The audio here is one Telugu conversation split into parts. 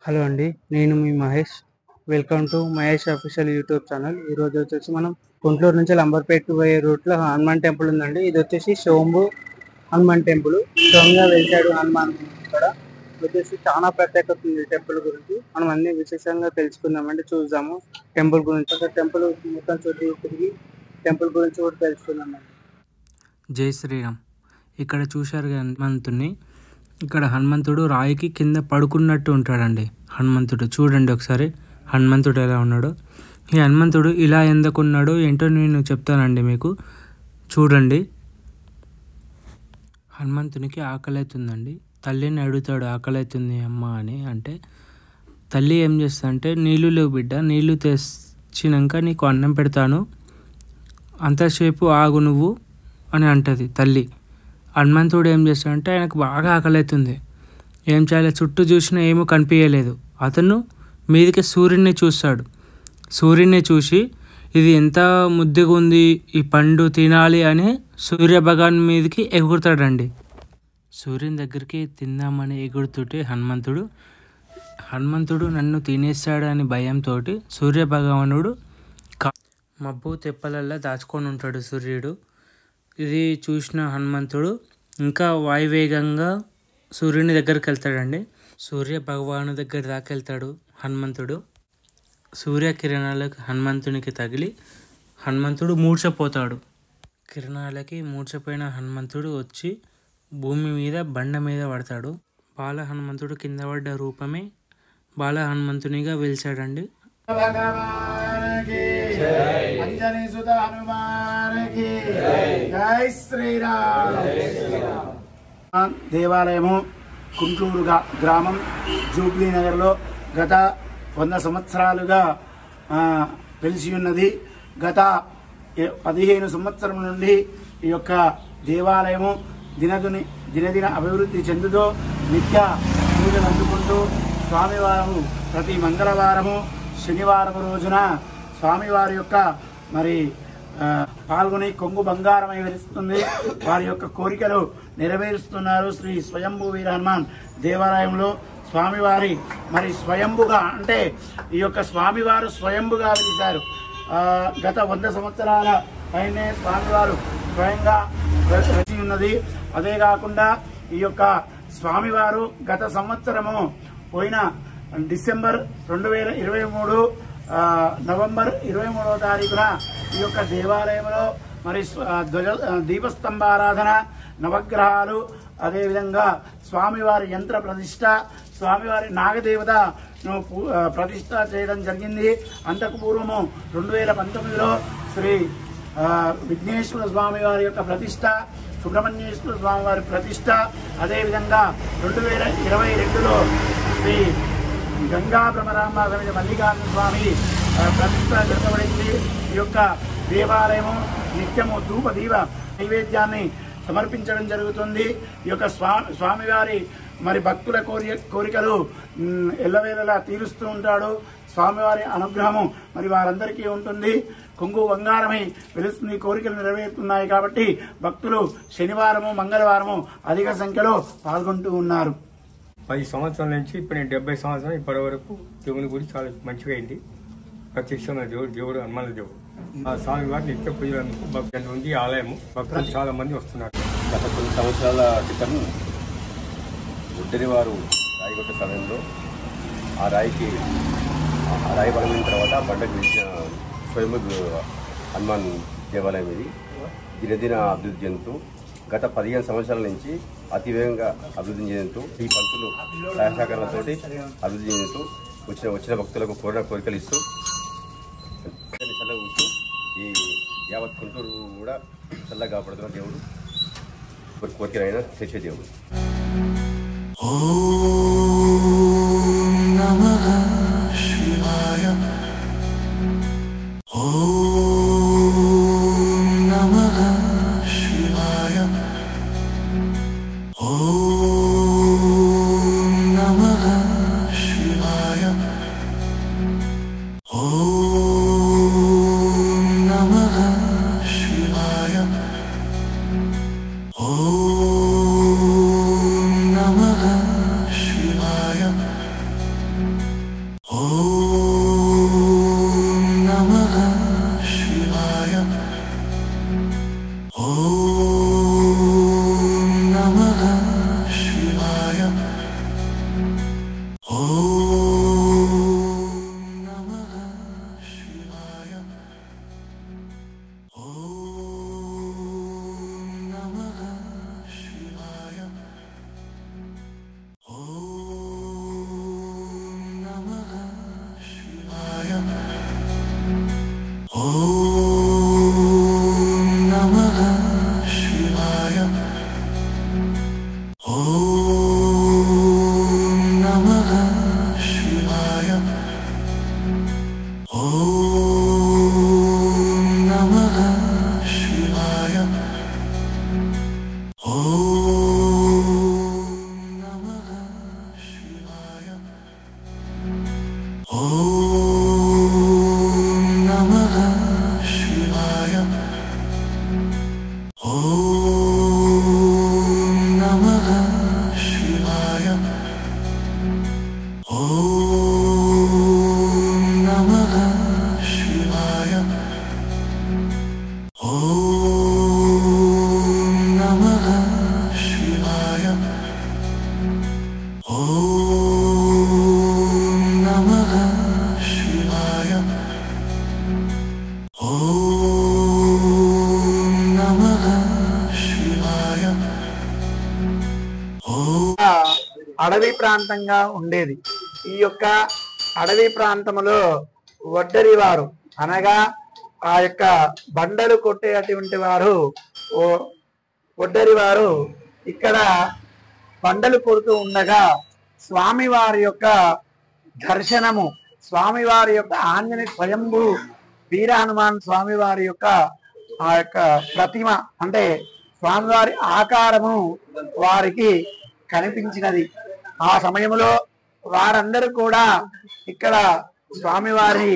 హలో అండి నేను మీ Mahesh welcome to Mahesh official YouTube channel ఈ రోజు వచ్చేసి మనం గుంటూరు నుంచి లంబర్పేట్ పోయే రూట్ లో హనుమాన్ టెంపుల్ ఉందండి ఇది వచ్చేసి శోంభు హనుమాన్ టెంపుల్ స్వయంగా వెళ్తాడు హనుమాన్ ఇక్కడ వచ్చేసి చాలా ప్రత్యేకత ఉంది టెంపుల్ గురించి మనం అన్ని విశేషంగా తెలుసుకుందామండి చూద్దాము టెంపుల్ గురించి ఒక టెంపుల్ మొత్తం చుట్టూ తిరిగి టెంపుల్ గురించి కూడా తెలుసుకుందామండి జై శ్రీరామ్ ఇక్కడ చూశారు కదా హనుమంతుడిని ఇక్కడ హనుమంతుడు రాయికి కింద పడుకున్నట్టు ఉంటాడండి హనుమంతుడు చూడండి ఒకసారి హనుమంతుడు ఎలా ఉన్నాడో ఈ హనుమంతుడు ఇలా ఎందుకున్నాడో ఏంటో నేను చెప్తానండి మీకు చూడండి హనుమంతునికి ఆకలి అవుతుందండి తల్లిని అడుగుతాడు ఆకలి అవుతుంది అమ్మ అని అంటే తల్లి ఏం చేస్తా అంటే నీళ్ళు లేవు బిడ్డ నీళ్ళు తెచ్చినాక నీకు అన్నం పెడతాను అంతసేపు ఆగు నువ్వు అని అంటది తల్లి హనుమంతుడు ఏం చేస్తాడంటే ఆయనకు బాగా ఆకలి అవుతుంది ఏం చేయాలి చుట్టూ చూసినా ఏమో కనిపించలేదు అతను మీదికి సూర్యుడిని చూస్తాడు సూర్యుడిని చూసి ఇది ఎంత ముద్దుగా ఉంది ఈ పండు తినాలి అని సూర్య భగవాన్ మీదకి ఎగురుతాడండి సూర్యుని దగ్గరికి తిందామని ఎగురుతుంటే హనుమంతుడు హనుమంతుడు నన్ను తినేస్తాడని భయంతో సూర్య భగవానుడు క- మబ్బు తెప్పలల్లా దాచుకొని ఉంటాడు సూర్యుడు ఇది చూసిన హనుమంతుడు ఇంకా వాయువేగంగా సూర్యుని దగ్గరికి వెళ్తాడండి సూర్య భగవాను దగ్గర దాకా వెళ్తాడు హనుమంతుడు సూర్య కిరణాలకు హనుమంతునికి తగిలి హనుమంతుడు మూర్ఛపోతాడు కిరణాలకి మూర్ఛపోయిన హనుమంతుడు వచ్చి భూమి మీద బండ మీద పడతాడు బాల హనుమంతుడు కింద పడ్డ రూపమే బాల హనుమంతునిగా వెలిచాడండి భగవానికి అంజనీ సుత హనుమానికి జై శ్రీరామ్ దేవాలయము కుంట్లూరు గా- గ్రామం జూబ్లీ నగర్లో గత వంద సంవత్సరాలుగా ఆ, వెలిసి ఉన్నది గత ఏ- పదిహేను సంవత్సరం నుండి ఈ యొక్క దేవాలయము దినదుని దినదిన అభివృద్ధి చెందుతూ నిత్య పూజలు అందుకుంటూ స్వామివారము ప్రతి మంగళవారము శనివారం రోజున స్వామివారి యొక్క మరి ఆ, పాల్గొని కొంగు బంగారమై వెలుస్తుంది వారి యొక్క కోరికలు నెరవేరుస్తున్నారు శ్రీ స్వయంభూ వీర హనుమాన్ దేవాలయంలో స్వామివారి మరి స్వయంభుగా అంటే ఈ యొక్క స్వామివారు స్వయంభుగా వెలిశారు ఆ, గత వంద సంవత్సరాల పైనే స్వామివారు స్వయంగా వెలిసి ఉన్నది అదే కాకుండా ఈ యొక్క స్వామివారు గత సంవత్సరము పోయిన డిసెంబర్ రెండు వేల ఇరవై మూడు ఆ, నవంబర్ ఇరవై మూడవ తారీఖున ఈ యొక్క దేవాలయంలో మరి స్వ- ఆ, ధ్వజ ఆ, దీపస్తంభారాధన నవగ్రహాలు అదేవిధంగా స్వామివారి యంత్ర ప్రతిష్ట స్వామివారి నాగదేవత ను పూ- ఆ, ప్రతిష్ట చేయడం జరిగింది అంతకు పూర్వము రెండు వేల పంతొమ్మిదిలో శ్రీ ఆ, విఘ్నేశ్వర స్వామి వారి యొక్క ప్రతిష్ట సుబ్రహ్మణ్యేశ్వర స్వామి వారి ప్రతిష్ట అదేవిధంగా రెండు వేల ఇరవై రెండులో శ్రీ గంగా భ్రమరాంబ సమేత మల్లికార్జున స్వామి ఆ, ప్రతిష్ట జరగబడింది ఈ యొక్క దేవాలయము నిత్యము ధూప దీప నైవేద్యాన్ని సమర్పించడం జరుగుతుంది ఈ యొక్క స్వా స్వామివారి మరి భక్తుల కోరి కోరికలు మ్, ఎల్లవేళలా తీరుస్తూ ఉంటాడు స్వామివారి అనుగ్రహము మరి వారందరికీ ఉంటుంది కొంగు బంగారమై వెలుస్తుంది కోరికలు నెరవేరుతున్నాయి కాబట్టి భక్తులు శనివారము మంగళవారము అధిక సంఖ్యలో పాల్గొంటూ ఉన్నారు పది సంవత్సరాల నుంచి ఇప్పుడు నేను డెబ్బై సంవత్సరాలు ఇప్పటి వరకు దేవుని గురించి చాలా మంచిగా అయింది ప్రత్యక్షమైన దేవుడు దేవుడు హనుమాన దేవుడు ఆ స్వామి వారి నిత్య పూజలందుకు భక్తులు ఉంది ఈ ఆలయము భక్తులు చాలా మంది వస్తున్నారు గత కొన్ని సంవత్సరాల క్రితం గుడ్డరి వారు రాయిగొట్ట సమయంలో ఆ రాయికి ఆ రాయి పడిన తర్వాత ఆ బండకు వేసిన స్వయంభూ హనుమాన్ దేవాలయం ఇది దినదిన అభివృద్ధి చెందుతూ గత పదిహేను సంవత్సరాల నుంచి అతివేగంగా అభివృద్ధి చెందుతూ ఈ పంతులు సహాయ సహకారాలతో అభివృద్ధి చెందుతూ వచ్చిన వచ్చిన భక్తులకు కోరిన కోరికలు ఇస్తూ చల్లగా ఉంటూ ఈ యావత్ గుంటూరు కూడా చల్లగా కాపాడుతున్న దేవుడు కోరికలైన తెచ్చే దేవుడు Namah Shivaya. అడవి ప్రాంతంగా ఉండేది ఈ యొక్క అడవి ప్రాంతములో వడ్డరి వారు అనగా ఆ యొక్క బండలు కొట్టేటువంటి వారు ఓ వడ్డరి వారు ఇక్కడ బండలు కొడుతూ ఉండగా స్వామివారి యొక్క దర్శనము స్వామివారి యొక్క ఆంజనేయ స్వయంభు వీర హనుమాన్ స్వామివారి యొక్క ఆ యొక్క ప్రతిమ అంటే స్వామివారి ఆకారము వారికి కనిపించినది ఆ సమయంలో వారందరూ కూడా ఇక్కడ స్వామివారి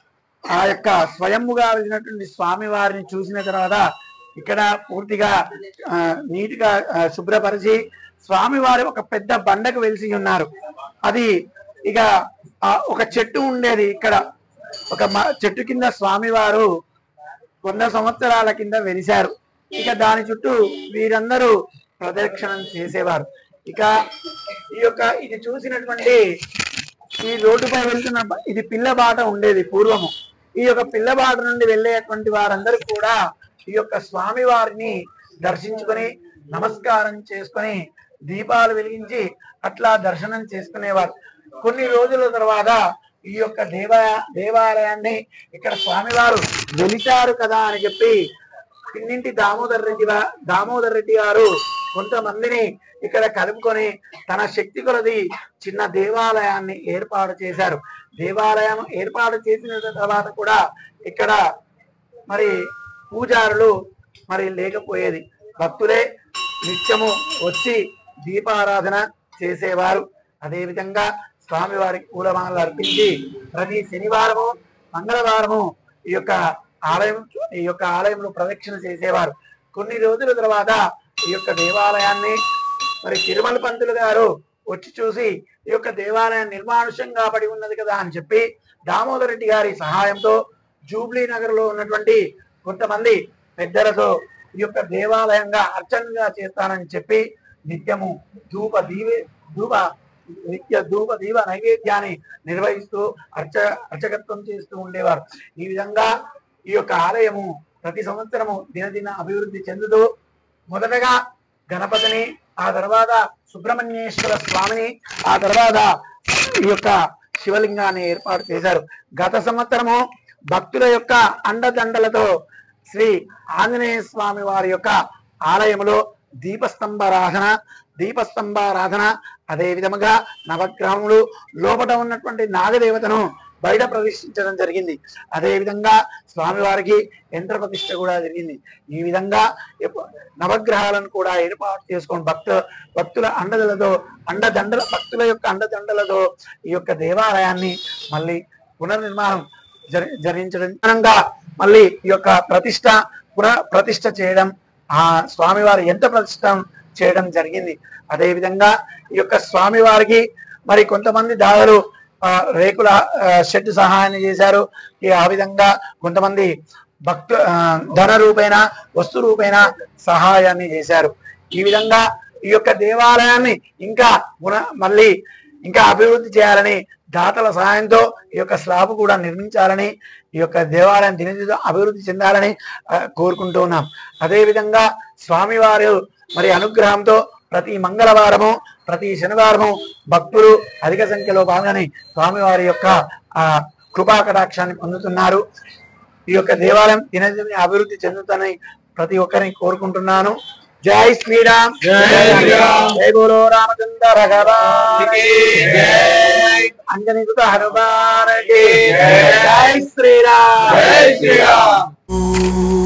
ఆ యొక్క స్వయంగా వెళ్ళినటువంటి స్వామి వారిని చూసిన తర్వాత ఇక్కడ పూర్తిగా ఆ, నీటిగా ఆ, శుభ్రపరిచి స్వామివారి ఒక పెద్ద బండకు వెలిసి ఉన్నారు అది ఇక ఆ, ఒక చెట్టు ఉండేది ఇక్కడ ఒక మ- చెట్టు కింద స్వామివారు వంద సంవత్సరాల కింద వెలిశారు ఇక దాని చుట్టూ వీరందరూ ప్రదక్షిణం చేసేవారు ఇక ఈ యొక్క ఇది చూసినటువంటి ఈ రోడ్డుపై వెళ్తున్న బ- ఇది పిల్ల బాట ఉండేది పూర్వము ఈ యొక్క పిల్ల బాట నుండి వెళ్ళేటువంటి వారందరూ కూడా ఈ యొక్క స్వామి వారిని దర్శించుకొని నమస్కారం చేసుకొని దీపాలు వెలిగించి అట్లా దర్శనం చేసుకునేవారు కొన్ని రోజుల తర్వాత ఈ యొక్క దేవ దేవాలయాన్ని ఇక్కడ స్వామివారు వెలిచారు కదా అని చెప్పి పిన్నింటి దామోదర్ రెడ్డి వా- దామోదర్ రెడ్డి గారు కొంతమందిని ఇక్కడ కలుపుకొని తన శక్తి కొలది చిన్న దేవాలయాన్ని ఏర్పాటు చేశారు దేవాలయం ఏర్పాటు చేసిన తర్వాత కూడా ఇక్కడ మరి పూజారులు మరి లేకపోయేది భక్తులే నిత్యము వచ్చి దీపారాధన చేసేవారు అదేవిధంగా స్వామివారికి పూలమాలలు అర్పించి ప్రతి శనివారము మంగళవారము ఈ యొక్క ఆలయం ఈ యొక్క ఆలయంలో ప్రదక్షిణ చేసేవారు కొన్ని రోజుల తర్వాత ఈ యొక్క దేవాలయాన్ని మరి తిరుమల పంతులు గారు వచ్చి చూసి ఈ యొక్క దేవాలయం నిర్మానుష్యంగా పడి ఉన్నది కదా అని చెప్పి దామోదర్ రెడ్డి గారి సహాయంతో జూబ్లీ నగర్ లో ఉన్నటువంటి కొంతమంది పెద్దలతో ఈ యొక్క దేవాలయంగా అర్చనగా చేస్తానని చెప్పి నిత్యము ధూప దీవే ధూప నిత్య ధూప దీవ నైవేద్యాన్ని నిర్వహిస్తూ అర్చ అర్చకత్వం చేస్తూ ఉండేవారు ఈ విధంగా ఈ యొక్క ఆలయము ప్రతి సంవత్సరము దినదిన అభివృద్ధి చెందుతూ మొదటగా గణపతిని ఆ తర్వాత సుబ్రహ్మణ్యేశ్వర స్వామిని ఆ తర్వాత ఈ యొక్క శివలింగాన్ని ఏర్పాటు చేశారు గత సంవత్సరము భక్తుల యొక్క అండదండలతో శ్రీ ఆంజనేయ స్వామి వారి యొక్క ఆలయములో దీపస్తంభారాధన దీపస్తంభారాధన అదే విధముగా నవగ్రహములు లోపల ఉన్నటువంటి నాగదేవతను బయట ప్రతిష్ఠించడం జరిగింది అదే విధంగా స్వామివారికి యంత్ర ప్రతిష్ఠ కూడా జరిగింది ఈ విధంగా ఎప్ప- నవగ్రహాలను కూడా ఏర్పాటు చేసుకొని భక్త భక్తుల అండదలతో అండదండల భక్తుల యొక్క అండదండలతో ఈ యొక్క దేవాలయాన్ని మళ్ళీ పునర్నిర్మాణం జరి జరిగించడం కారణంగా మళ్ళీ ఈ యొక్క ప్రతిష్ట పునః ప్రతిష్ట చేయడం ఆ స్వామివారి యంత్ర ప్రతిష్ట చేయడం జరిగింది అదే విధంగా ఈ యొక్క స్వామివారికి మరి కొంతమంది దాదాపు ఆ, రేకుల ఆ, షెడ్ సహాయాన్ని చేశారు ఈ ఆ విధంగా కొంతమంది భక్తు ఆ, ధన రూపేణ వస్తు రూపేణ సహాయాన్ని చేశారు ఈ విధంగా ఈ యొక్క దేవాలయాన్ని ఇంకా పున మళ్ళీ ఇంకా అభివృద్ధి చేయాలని దాతల సహాయంతో ఈ యొక్క స్లాబ్ కూడా నిర్మించాలని ఈ యొక్క దేవాలయం దినదిన అభివృద్ధి చెందాలని ఆ, కోరుకుంటూ ఉన్నాం అదే విధంగా స్వామివారు మరి అనుగ్రహంతో ప్రతి మంగళవారము ప్రతి శనివారము భక్తులు అధిక సంఖ్యలో పాల్గొని స్వామివారి యొక్క ఆ కృపా కటాక్షాన్ని పొందుతున్నారు ఈ యొక్క దేవాలయం దినదిన అభివృద్ధి చెందుతుందని ప్రతి ఒక్కరిని కోరుకుంటున్నాను జై శ్రీరామ్ జై శ్రీరామ్ జై బోలో రామచంద్ర భగవాన్ అంజనీకృత హనుమాన్ జై శ్రీరామ్ జై శ్రీరామ్